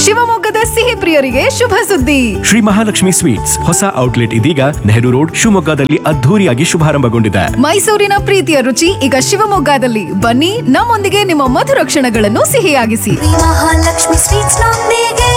ಶಿವಮೊಗ್ಗದ ಸಿಹಿ ಪ್ರಿಯರಿಗೆ ಶುಭ ಸುದ್ದಿ ಶ್ರೀ ಮಹಾಲಕ್ಷ್ಮಿ ಸ್ವೀಟ್ಸ್ ಹೊಸ ಔಟ್ಲೆಟ್ ಇದೀಗ ನೆಹರು ರೋಡ್ ಶಿವಮೊಗ್ಗದಲ್ಲಿ ಅದ್ಧೂರಿಯಾಗಿ ಶುಭಾರಂಭಗೊಂಡಿದೆ ಮೈಸೂರಿನ ಪ್ರೀತಿಯ ರುಚಿ ಈಗ ಶಿವಮೊಗ್ಗದಲ್ಲಿ ಬನ್ನಿ ನಮ್ಮೊಂದಿಗೆ ನಿಮ್ಮ ಮಧುರ ಕ್ಷಣಗಳನ್ನು ಸಿಹಿಯಾಗಿಸಿ ಮಹಾಲಕ್ಷ್ಮಿ ಸ್ವೀಟ್ಸ್ ನೊಂದಿಗೆ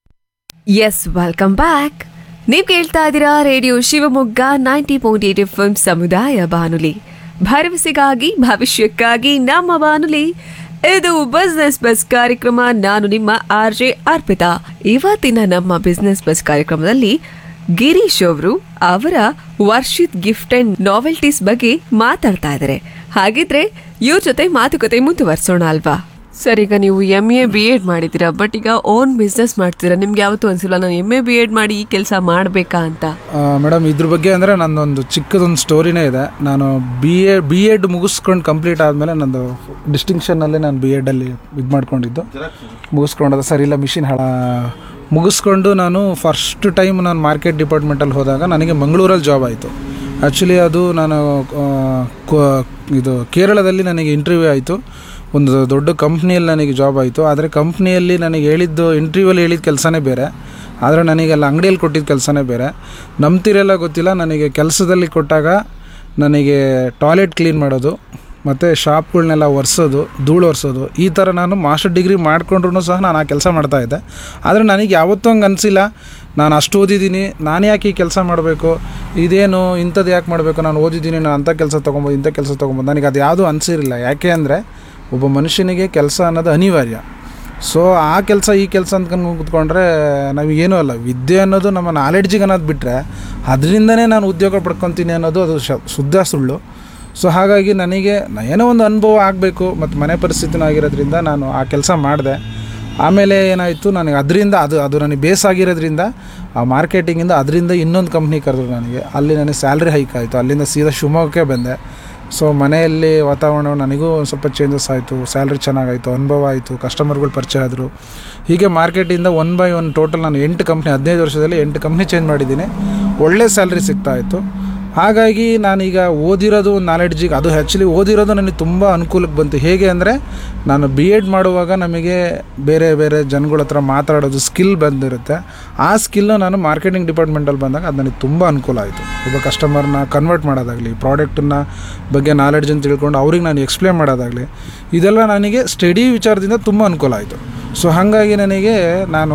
ಎಸ್ ವೆಲ್ಕಮ್ ಬ್ಯಾಕ್ ನೀವು ಕೇಳ್ತಾ ಇದ್ದೀರಾ radio Shivamogga ninety point eight F ಸಮುದಾಯ ಬಾನುಲಿ ಭರವಸೆಗಾಗಿ ಭವಿಷ್ಯಕ್ಕಾಗಿ ನಮ್ಮ ಬಾನುಲಿ ಇದು ಬಿಸ್ನೆಸ್ ಬಸ್ ಕಾರ್ಯಕ್ರಮ ನಾನು ನಿಮ್ಮ ಆರ್ ಜೆ ಅರ್ಪಿತಾ ಇವತ್ತಿನ ನಮ್ಮ ಬಿಸ್ನೆಸ್ ಬಸ್ ಕಾರ್ಯಕ್ರಮದಲ್ಲಿ ಗಿರೀಶ್ ಅವರು ಅವರ ವರ್ಷಿತ್ ಗಿಫ್ಟ್ ಅಂಡ್ ನಾವೆಲ್ಟೀಸ್ ಬಗ್ಗೆ ಮಾತಾಡ್ತಾ ಇದ್ದಾರೆ ಹಾಗಿದ್ರೆ ಇವ್ರ ಜೊತೆ ಮಾತುಕತೆ ಮುಂದುವರ್ಸೋಣ ಅಲ್ವಾ ಸರ್ ಈಗ ನೀವು ಎಮ್ ಎ ಬಿ ಎಡ್ ಮಾಡಿದ್ದೀರಾ ಬಟ್ ಈಗ ಓನ್ ಬಿಸ್ನೆಸ್ ಮಾಡ್ತೀರಾ ನಿಮ್ಗೆ ಯಾವತ್ತೂ ಅನ್ಸಿಲ್ಲ ನಾನು ಎಮ್ ಎ ಬಿ ಎಡ್ ಮಾಡಿ ಈ ಕೆಲಸ ಮಾಡಬೇಕಾ ಅಂತ ಮೇಡಮ್ ಇದ್ರ ಬಗ್ಗೆ ಅಂದರೆ ನನ್ನೊಂದು ಚಿಕ್ಕದೊಂದು ಸ್ಟೋರಿನೇ ಇದೆ ನಾನು ಬಿ ಎ ಬಿ ಎಡ್ ಮುಗಿಸ್ಕೊಂಡು ಕಂಪ್ಲೀಟ್ ಆದಮೇಲೆ ನಂದು ಡಿಸ್ಟಿಂಕ್ಷನಲ್ಲಿ ನಾನು ಬಿ ಎಡಲ್ಲಿ ಇದು ಮಾಡ್ಕೊಂಡಿದ್ದು ಮುಗಿಸ್ಕೊಂಡದ ಸರ್ ಇಲ್ಲ ಮಿಷಿನ್ ಹಾಳ ಮುಗಿಸ್ಕೊಂಡು ನಾನು ಫಸ್ಟ್ ಟೈಮ್ ನಾನು ಮಾರ್ಕೆಟ್ ಡಿಪಾರ್ಟ್ಮೆಂಟಲ್ಲಿ ಹೋದಾಗ ನನಗೆ ಮಂಗಳೂರಲ್ಲಿ ಜಾಬ್ ಆಯಿತು ಆ್ಯಕ್ಚುಲಿ ಅದು ನಾನು ಆ, ಕೊ- ಇದು ಕೇರಳದಲ್ಲಿ ನನಗೆ ಇಂಟರ್ವ್ಯೂ ಆಯಿತು ಒಂದು ದೊಡ್ಡ ಕಂಪ್ನಿಯಲ್ಲಿ ನನಗೆ ಜಾಬ್ ಆಯಿತು ಆದರೆ ಕಂಪ್ನಿಯಲ್ಲಿ ನನಗೆ ಹೇಳಿದ್ದು ಇಂಟರ್ವ್ಯೂವಲ್ಲಿ ಹೇಳಿದ ಕೆಲಸನೇ ಬೇರೆ ಆದರೆ ನನಗೆ ಅಲ್ಲಿ ಅಂಗಡಿಯಲ್ಲಿ ಕೊಟ್ಟಿದ್ದ ಕೆಲಸನೇ ಬೇರೆ ನಂಬ್ತಿರಲ್ಲ ಗೊತ್ತಿಲ್ಲ ನನಗೆ ಕೆಲಸದಲ್ಲಿ ಕೊಟ್ಟಾಗ ನನಗೆ ಟಾಯ್ಲೆಟ್ ಕ್ಲೀನ್ ಮಾಡೋದು ಮತ್ತು ಶಾಪ್ಗಳನ್ನೆಲ್ಲ ಒರೆಸೋದು ಧೂಳು ಒರೆಸೋದು ಈ ಥರ ನಾನು ಮಾಸ್ಟರ್ ಡಿಗ್ರಿ ಮಾಡ್ಕೊಂಡ್ರೂ ಸಹ ನಾನು ಆ ಕೆಲಸ ಮಾಡ್ತಾಯಿದ್ದೆ ಆದರೆ ನನಗೆ ಯಾವತ್ತೂ ಹಂಗೆ ಅನಿಸಿಲ್ಲ ನಾನು ಅಷ್ಟು ಓದಿದ್ದೀನಿ ನಾನು ಯಾಕೆ ಈ ಕೆಲಸ ಮಾಡಬೇಕು ಇದೇನು ಇಂಥದ್ದು ಯಾಕೆ ಮಾಡಬೇಕು ನಾನು ಓದಿದ್ದೀನಿ ನಾನು ಅಂಥ ಕೆಲಸ ತೊಗೊಬೋದು ಇಂಥ ಕೆಲಸ ತೊಗೊಬೋದು ನನಗೆ ಅದು ಯಾವುದೂ ಅನಿಸಿರಲಿಲ್ಲ ಯಾಕೆ ಅಂದರೆ ಒಬ್ಬ ಮನುಷ್ಯನಿಗೆ ಕೆಲಸ ಅನ್ನೋದು ಅನಿವಾರ್ಯ ಸೊ ಆ ಕೆಲಸ ಈ ಕೆಲಸ ಅಂದ್ಕೊಂಡು ಕೂತ್ಕೊಂಡ್ರೆ ನಮಗೇನೂ ಅಲ್ಲ ವಿದ್ಯೆ ಅನ್ನೋದು ನಮ್ಮ ನಾಲೆಡ್ಜಿಗೆ ಅನ್ನೋದು ಬಿಟ್ಟರೆ ಅದರಿಂದನೇ ನಾನು ಉದ್ಯೋಗ ಪಡ್ಕೊತೀನಿ ಅನ್ನೋದು ಅದು ಶ ಶುದ್ಧ ಸುಳ್ಳು ಸೊ ಹಾಗಾಗಿ ನನಗೆ ನ- ಏನೋ ಒಂದು ಅನುಭವ ಆಗಬೇಕು ಮತ್ತು ಮನೆ ಪರಿಸ್ಥಿತಿನೂ ಆಗಿರೋದ್ರಿಂದ ನಾನು ಆ ಕೆಲಸ ಮಾಡಿದೆ ಆಮೇಲೆ ಏನಾಯಿತು ನನಗೆ ಅದರಿಂದ ಅದು ಅದು ನನಗೆ ಬೇಸ್ ಆಗಿರೋದ್ರಿಂದ ಆ ಮಾರ್ಕೆಟಿಂಗಿಂದ ಅದರಿಂದ ಇನ್ನೊಂದು ಕಂಪ್ನಿ ಕರೆದ್ರು ನನಗೆ ಅಲ್ಲಿ ನನಗೆ ಸ್ಯಾಲ್ರಿ ಹೈಕ್ ಆಯಿತು ಅಲ್ಲಿಂದ ಸೀದಾ ಶಿವಮೊಗ್ಗಕ್ಕೆ ಬಂದೆ ಸೊ ಮನೆಯಲ್ಲಿ ವಾತಾವರಣ ನನಗೂ ಒಂದು ಸ್ವಲ್ಪ ಚೇಂಜಸ್ ಆಯಿತು ಸ್ಯಾಲ್ರಿ ಚೆನ್ನಾಗಾಯಿತು ಅನುಭವ ಆಯಿತು ಕಸ್ಟಮರ್ಗಳು ಪರಿಚಯ ಆದರು ಹೀಗೆ ಮಾರ್ಕೆಟಿಂದ ಒನ್ ಬೈ ಒನ್ ಟೋಟಲ್ ನಾನು ಎಂಟು ಕಂಪ್ನಿ ಹದಿನೈದು ವರ್ಷದಲ್ಲಿ ಎಂಟು ಕಂಪ್ನಿ ಚೇಂಜ್ ಮಾಡಿದ್ದೀನಿ ಒಳ್ಳೆ ಸ್ಯಾಲ್ರಿ ಸಿಗ್ತಾ ಇತ್ತು ಹಾಗಾಗಿ ನಾನೀಗ ಓದಿರೋದು ಒಂದು ನಾಲೆಡ್ಜಿಗೆ ಅದು ಆ್ಯಕ್ಚುಲಿ ಓದಿರೋದು ನನಗೆ ತುಂಬ ಅನುಕೂಲಕ್ಕೆ ಬಂತು ಹೇಗೆ ಅಂದರೆ ನಾನು ಬಿ ಎಡ್ ಮಾಡುವಾಗ ನಮಗೆ ಬೇರೆ ಬೇರೆ ಜನಗಳ ಹತ್ರ ಮಾತಾಡೋದು ಸ್ಕಿಲ್ ಬಂದಿರುತ್ತೆ ಆ ಸ್ಕಿಲ್ಲು ನಾನು ಮಾರ್ಕೆಟಿಂಗ್ ಡಿಪಾರ್ಟ್ಮೆಂಟಲ್ಲಿ ಬಂದಾಗ ಅದು ನನಗೆ ತುಂಬ ಅನುಕೂಲ ಆಯಿತು ಒಬ್ಬ ಕಸ್ಟಮರ್ನ ಕನ್ವರ್ಟ್ ಮಾಡೋದಾಗಲಿ ಪ್ರಾಡಕ್ಟನ್ನ ಬಗ್ಗೆ ನಾಲೆಡ್ಜನ್ನು ತಿಳ್ಕೊಂಡು ಅವ್ರಿಗೆ ನಾನು ಎಕ್ಸ್ಪ್ಲೇನ್ ಮಾಡೋದಾಗಲಿ ಇದೆಲ್ಲ ನನಗೆ ಸ್ಟಡಿ ವಿಚಾರದಿಂದ ತುಂಬ ಅನುಕೂಲ ಆಯಿತು ಸೊ ಹಾಗಾಗಿ ನನಗೆ ನಾನು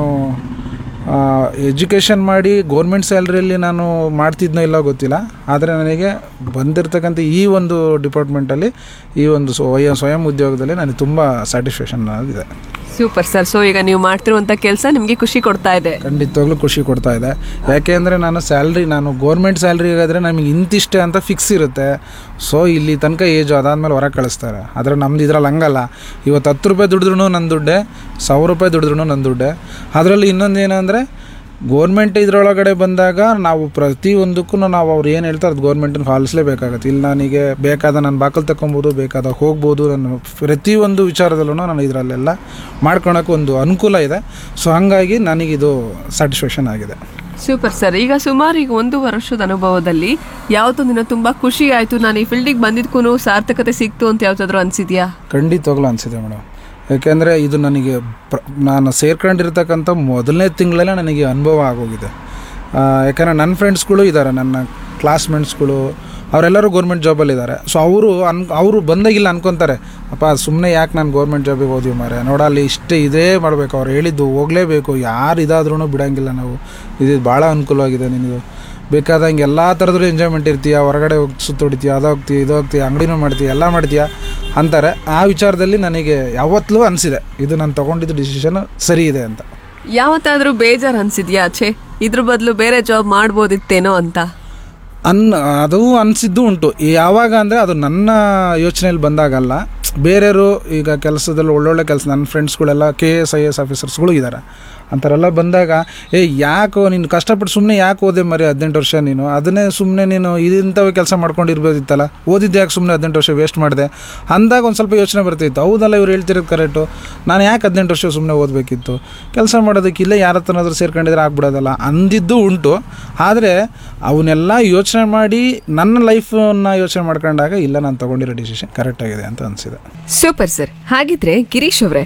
ಎಜುಕೇಷನ್ ಮಾಡಿ ಗೋರ್ಮೆಂಟ್ ಸ್ಯಾಲ್ರಿಯಲ್ಲಿ ನಾನು ಮಾಡ್ತಿದ್ನೋ ಇಲ್ಲ ಗೊತ್ತಿಲ್ಲ ಆದರೆ ನನಗೆ ಬಂದಿರತಕ್ಕಂಥ ಈ ಒಂದು ಡಿಪಾರ್ಟ್ಮೆಂಟಲ್ಲಿ ಈ ಒಂದು ಸ್ವಯಂ ಸ್ವಯಂ ಉದ್ಯೋಗದಲ್ಲಿ ನನಗೆ ತುಂಬ ಸ್ಯಾಟಿಸ್ಫ್ಯಾಕ್ಷನ್ ಇದೆ ಸೂಪರ್ ಸರ್ ಸೊ ಈಗ ನೀವು ಮಾಡ್ತಿರುವಂತ ಕೆಲಸ ನಿಮ್ಗೆ ಖುಷಿ ಕೊಡ್ತಾ ಇದೆ ಖಂಡಿತವಾಗ್ಲೂ ಖುಷಿ ಕೊಡ್ತಾ ಇದೆ ಯಾಕೆ ಅಂದರೆ ನಾನು ಸ್ಯಾಲ್ರಿ ನಾನು ಗೋರ್ಮೆಂಟ್ ಸ್ಯಾಲ್ರಿ ಆದರೆ ನಮಗೆ ಇಂತಿಷ್ಟೇ ಅಂತ ಫಿಕ್ಸ್ ಇರುತ್ತೆ ಸೊ ಇಲ್ಲಿ ತನಕ ಏಜು ಅದಾದಮೇಲೆ ಹೊರಗೆ ಕಳಿಸ್ತಾರೆ ಆದರೆ ನಮ್ದು ಇದ್ರಲ್ಲಿ ಹಂಗಲ್ಲ ಇವತ್ತು ಹತ್ತು ರೂಪಾಯಿ ದುಡಿದ್ರೂ ನನ್ನ ದುಡ್ಡೆ ಸಾವಿರ ರೂಪಾಯಿ ದುಡಿದ್ರೂ ನನ್ನ ದುಡ್ಡೆ ಅದರಲ್ಲಿ ಇನ್ನೊಂದು ಏನಂದರೆ ಗೋರ್ಮೆಂಟ್ ಇದರೊಳಗಡೆ ಬಂದಾಗ ನಾವು ಪ್ರತಿಯೊಂದಕ್ಕೂ ನಾವು ಅವ್ರು ಏನು ಹೇಳ್ತಾರೆ ಅದು ಗೌರ್ಮೆಂಟನ್ನು ಪಾಲಿಸಲೇಬೇಕಾಗತ್ತೆ ಇಲ್ಲಿ ನನಗೆ ಬೇಕಾದ ನಾನು ಬಾಕಲು ತಗೊಬೋದು ಬೇಕಾದ ಹೋಗ್ಬೋದು ನಾನು ಪ್ರತಿಯೊಂದು ವಿಚಾರದಲ್ಲೂ ನಾನು ಇದರಲ್ಲೆಲ್ಲ ಮಾಡ್ಕೊಳಕ್ಕೆ ಒಂದು ಅನುಕೂಲ ಇದೆ ಸೊ ಹಾಗಾಗಿ ನನಗಿದು ಸ್ಯಾಟಿಸ್ಫ್ಯಾಕ್ಷನ್ ಆಗಿದೆ ಸೂಪರ್ ಸರ್ ಈಗ ಸುಮಾರು ಈಗ ಒಂದು ವರ್ಷದ ಅನುಭವದಲ್ಲಿ ಯಾವತ್ತೂ ದಿನ ತುಂಬಾ ಖುಷಿ ಆಯ್ತು ನಾನು ಈ ಫೀಲ್ಡಿಗೆ ಬಂದಿದ್ಕೂ ಸಾರ್ಥಕತೆ ಸಿಕ್ತು ಅಂತ ಯಾವ್ದಾದ್ರು ಅನ್ಸಿದ್ಯಾ ಖಂಡಿತವಾಗ್ಲೂ ಅನಿಸಿದೆ ಮೇಡಮ್ ಯಾಕೆಂದರೆ ಇದು ನನಗೆ ಪ್ರ ನಾನು ಸೇರ್ಕೊಂಡಿರ್ತಕ್ಕಂಥ ಮೊದಲನೇ ತಿಂಗಳಲ್ಲೇ ನನಗೆ ಅನುಭವ ಆಗೋಗಿದೆ ಆ, ಯಾಕಂದರೆ ನನ್ನ ಫ್ರೆಂಡ್ಸ್ಗಳು ಇದ್ದಾರೆ ನನ್ನ ಕ್ಲಾಸ್ಮೇಟ್ಸ್ಗಳು ಅವರೆಲ್ಲರೂ ಗೌರ್ಮೆಂಟ್ ಜಾಬಲ್ಲಿದ್ದಾರೆ ಸೊ ಅವರು ಅನ್ ಅವರು ಬಂದಾಗಿಲ್ಲ ಅನ್ಕೊತಾರೆ ಅಪ್ಪ ಸುಮ್ಮನೆ ಯಾಕೆ ನಾನು ಗೌರ್ಮೆಂಟ್ ಜಾಬಿಗೆ ಹೋದ್ವಿ ಮಾರೆ ನೋಡ ಅಲ್ಲಿ ಇಷ್ಟೇ ಇದೇ ಮಾಡಬೇಕು ಅವ್ರು ಹೇಳಿದ್ದು ಹೋಗಲೇಬೇಕು ಯಾರು ಇದಾದ್ರೂ ಬಿಡೋಂಗಿಲ್ಲ ನಾವು ಇದು ಭಾಳ ಅನುಕೂಲವಾಗಿದೆ ನಿನಗೆ ಬೇಕಾದಂಗೆ ಎಲ್ಲ ಥರದ್ರು ಎಂಜಾಯ್ಮೆಂಟ್ ಇರ್ತೀಯ ಹೊರಗಡೆ ಹೋಗಿ ಸುತ್ತೊಡಿತೀಯ ಅದು ಹೋಗ್ತೀಯ ಇದು ಹೋಗ್ತೀಯ ಅಂಗಡಿನೂ ಮಾಡ್ತೀಯ ಎಲ್ಲ ಮಾಡ್ತೀಯ ಅಂತಾರೆ ಆ ವಿಚಾರದಲ್ಲಿ ನನಗೆ ಯಾವತ್ತಲೂ ಅನಿಸಿದೆ ಇದು ನಾನು ತೊಗೊಂಡಿದ್ದು ಡಿಸಿಷನ್ ಸರಿ ಇದೆ ಅಂತ ಯಾವತ್ತಾದ್ರೂ ಬೇಜಾರ್ ಅನ್ಸಿದ್ಯಾ ಛೇ ಇದ್ರ ಬದಲು ಬೇರೆ ಜಾಬ್ ಮಾಡ್ಬೋದಿತ್ತೇನೋ ಅಂತ ಅನ್ ಅದು ಅನಿಸಿದ್ದು ಉಂಟು ಯಾವಾಗ ಅಂದರೆ ಅದು ನನ್ನ ಯೋಚನೆಯಲ್ಲಿ ಬಂದಾಗಲ್ಲ ಬೇರೆಯವರು ಈಗ ಕೆಲಸದಲ್ಲಿ ಒಳ್ಳೊಳ್ಳೆ ಕೆಲಸ ನನ್ನ ಫ್ರೆಂಡ್ಸ್ಗಳೆಲ್ಲ ಕೆ ಎಸ್ ಐ ಎಸ್ ಆಫೀಸರ್ಸ್ಗಳು ಇದ್ದಾರೆ ಅಂಥವರೆಲ್ಲ ಬಂದಾಗ ಏ ಯಾಕೋ ನೀನು ಕಷ್ಟಪಟ್ಟು ಸುಮ್ಮನೆ ಯಾಕೆ ಓದೆ ಮರಿ ಹದಿನೆಂಟು ವರ್ಷ ನೀನು ಅದನ್ನೇ ಸುಮ್ಮನೆ ನೀನು ಇಂಥವೇ ಕೆಲಸ ಮಾಡ್ಕೊಂಡಿರ್ಬೋದಿತ್ತಲ್ಲ ಓದಿದ್ದು ಯಾಕೆ ಸುಮ್ಮನೆ ಹದಿನೆಂಟು ವರ್ಷ ವೇಸ್ಟ್ ಮಾಡಿದೆ ಅಂದಾಗ ಒಂದು ಸ್ವಲ್ಪ ಯೋಚನೆ ಬರ್ತಿತ್ತು ಹೌದಲ್ಲ ಇವ್ರು ಹೇಳ್ತಿರೋದು ಕರೆಕ್ಟು ನಾನು ಯಾಕೆ ಹದಿನೆಂಟು ವರ್ಷ ಸುಮ್ಮನೆ ಓದಬೇಕಿತ್ತು ಕೆಲಸ ಮಾಡೋದಕ್ಕೆ ಇಲ್ಲೇ ಯಾರ ಹತ್ರನಾದ್ರೂ ಸೇರ್ಕೊಂಡಿದ್ರೆ ಆಗ್ಬಿಡೋದಲ್ಲ ಅಂದಿದ್ದು ಉಂಟು ಆದರೆ ಅವನ್ನೆಲ್ಲ ಯೋಚನೆ ಮಾಡಿ ನನ್ನ ಲೈಫನ್ನ ಯೋಚನೆ ಮಾಡ್ಕೊಂಡಾಗ ಇಲ್ಲ ನಾನು ತೊಗೊಂಡಿರೋ ಡಿಸಿಷನ್ ಕರೆಕ್ಟ್ ಆಗಿದೆ ಅಂತ ಅನಿಸಿದೆ ಸೂಪರ್ ಸರ್ ಹಾಗಿದ್ರೆ ಗಿರೀಶ್ ಅವ್ರೆ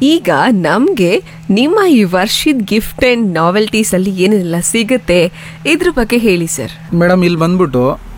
ಈಗ ನಮ್ಗೆ ನಿಮ್ಮ ಈ ವರ್ಷದ ಗಿಫ್ಟ್ ಅಂಡ್ ನಾವೆಲ್ಟೀಸ್ ಅಲ್ಲಿ ಏನೆಲ್ಲ ಸಿಗುತ್ತೆ ಇದ್ರ ಬಗ್ಗೆ ಹೇಳಿ ಸರ್ ಮೇಡಮ್ ಇಲ್ಲಿ ಬಂದ್ಬಿಟ್ಟು